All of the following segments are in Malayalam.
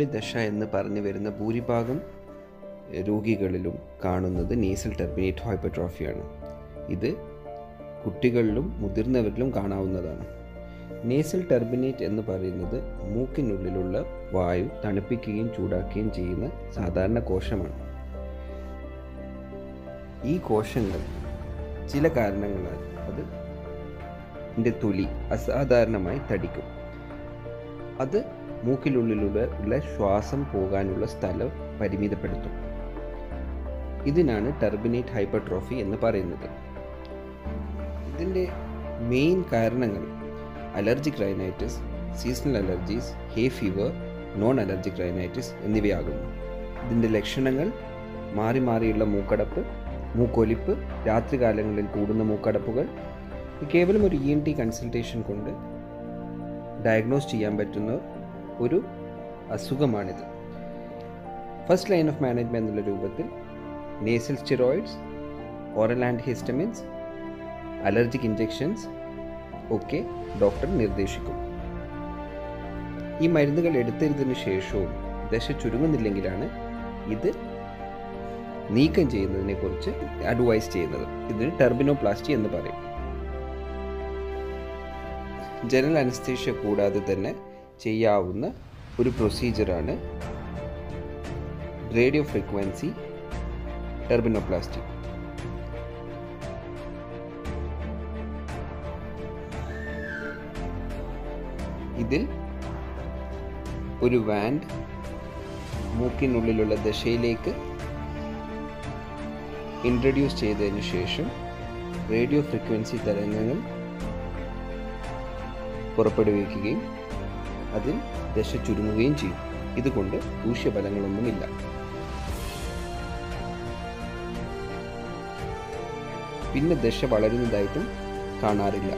ദശ എന്ന് പറഞ്ഞു വരുന്ന ഭൂരിഭാഗം രോഗികളിലും കാണുന്നത് നേസൽ ടെർമിനേറ്റ് ഹൈപ്പർട്രോഫിയാണ് ഇത് കുട്ടികളിലും മുതിർന്നവരിലും കാണാവുന്നതാണ് നേസൽ ടെർമിനേറ്റ് എന്ന് പറയുന്നത് മൂക്കിനുള്ളിലുള്ള വായു തണുപ്പിക്കുകയും ചൂടാക്കുകയും ചെയ്യുന്ന സാധാരണ കോശമാണ് ഈ കോശങ്ങൾ ചില കാരണങ്ങളാൽ അത് ൻ്റെ തൊലി അസാധാരണമായി തടിക്കും അത് മൂക്കിനുള്ളിലൂടെ ഉള്ള ശ്വാസം പോകാനുള്ള സ്ഥലം പരിമിതപ്പെടുത്തും ഇതിനാണ് ടെർബിനേറ്റ് ഹൈപ്പർട്രോഫി എന്ന് പറയുന്നത് ഇതിൻ്റെ മെയിൻ കാരണങ്ങൾ allergic rhinitis seasonal allergies hay fever non allergic rhinitis എന്നിവയാകുന്നു ഇതിൻ്റെ ലക്ഷണങ്ങൾ മാറി മാറിയുള്ള മൂക്കടപ്പ് മൂക്കൊലിപ്പ് രാത്രികാലങ്ങളിൽ കൂടുന്ന മൂക്കടപ്പുകൾ ഇത് കേവലം ഒരു ഇ എൻ ടി കൺസൾട്ടേഷൻ കൊണ്ട് ഡയഗ്നോസ് ചെയ്യാൻ പറ്റുന്ന ഒരു അസുഖമാണിത് ഫസ്റ്റ് ലൈൻ ഓഫ് മാനേജ്മെൻറ്റ് എന്നുള്ള രൂപത്തിൽ nasal steroids oral and histamines allergic injections ഒക്കെ ഡോക്ടർ നിർദ്ദേശിക്കും ഈ മരുന്നുകൾ എടുത്തതിന് ശേഷവും ദശ ചുരുങ്ങുന്നില്ലെങ്കിലാണ് ഇത് നീക്കം ചെയ്യുന്നതിനെ കുറിച്ച് അഡ്വൈസ് ചെയ്യുന്നത് ഇതിന് ടെർബിനോപ്ലാസ്റ്റി എന്ന് പറയും ജനറൽ അനസ്തേഷ്യ കൂടാതെ തന്നെ ചെയ്യാവുന്ന ഒരു പ്രൊസീജിയറാണ് റേഡിയോ ഫ്രീക്വൻസി ടെർബിനോപ്ലാസ്റ്റി ഇതിൽ ഒരു വാൻഡ് മൂക്കിനുള്ളിലുള്ള ദശയിലേക്ക് ഇൻട്രൊഡ്യൂസ് ചെയ്തതിന് ശേഷം റേഡിയോ ഫ്രീക്വൻസി തരംഗങ്ങൾ പുറപ്പെടുവിക്കുകയും അതിൽ ദശ ചുരുങ്ങുകയും ചെയ്യും ഇതുകൊണ്ട് ദൂഷ്യഫലങ്ങളൊന്നുമില്ല പിന്നെ ദശ വളരുന്നതായിട്ടും കാണാറില്ല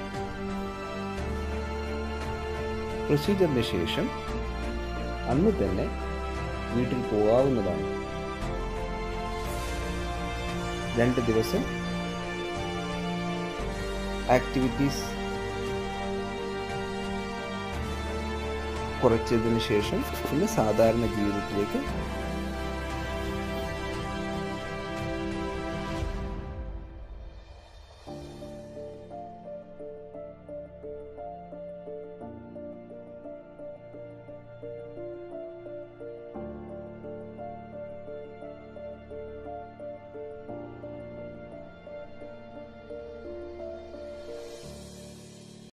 പ്രൊസീജിയറിന് ശേഷം അന്ന് തന്നെ വീട്ടിൽ പോകാവുന്നതാണ് രണ്ട് ദിവസം ആക്ടിവിറ്റീസ് കുറച്ചതിന് ശേഷം പിന്നെ സാധാരണ ജീവിതത്തിലേക്ക്